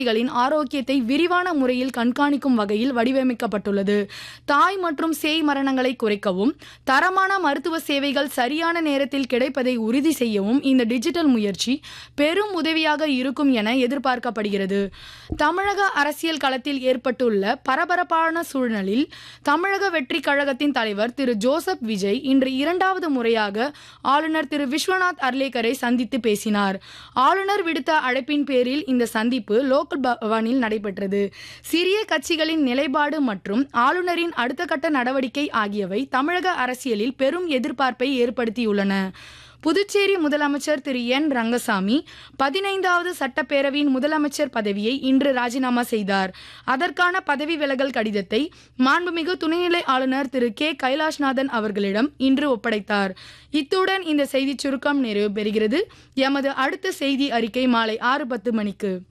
களின் ஆரோக்கியத்தை விரிவான முறையில் கண்காணிக்கும் வகையில் வடிவமைக்கப்பட்டுள்ளது தாய் மற்றும் சேய் மரணங்களை குறைக்கவும் தரமான மருத்துவ சேவைகள் சரியான நேரத்தில் கிடைப்பதை உறுதி செய்யவும் இந்த டிஜிட்டல் முயற்சி பெரும் உதவியாக இருக்கும் என எதிர்பார்க்கப்படுகிறது தமிழக அரசியல் களத்தில் ஏற்பட்டுள்ள பரபரப்பான சூழலில் தமிழக வெற்றி கழகத்தின் தலைவர் திரு ஜோசப் விஜய் இன்று இரண்டாவது முறையாக ஆளுநர் திரு விஸ்வநாத் அர்லேக்கரை சந்தித்து பேசினார் ஆளுநர் விடுத்த அழைப்பின் பேரில் இந்த சந்திப்பு லோக்கல் பவனில் நடைபெற்றது சிறிய கட்சிகளின் நிலைப்பாடு மற்றும் ஆளுநரின் அடுத்த கட்ட நடவடிக்கை ஆகியவை தமிழக அரசியலில் பெரும் எதிர்பார்ப்பை ஏற்படுத்தியுள்ளன புதுச்சேரி முதலமைச்சர் திரு என் ரங்கசாமி பதினைந்தாவது சட்டப்பேரவையின் முதலமைச்சர் பதவியை இன்று ராஜினாமா செய்தார் அதற்கான பதவி விலகல் கடிதத்தை மாண்புமிகு துணைநிலை ஆளுநர் திரு கே கைலாஷ்நாதன் அவர்களிடம் இன்று ஒப்படைத்தார் இத்துடன் இந்த செய்திச் சுருக்கம் நிறைவு பெறுகிறது எமது அடுத்த செய்தி அறிக்கை மாலை ஆறு பத்து மணிக்கு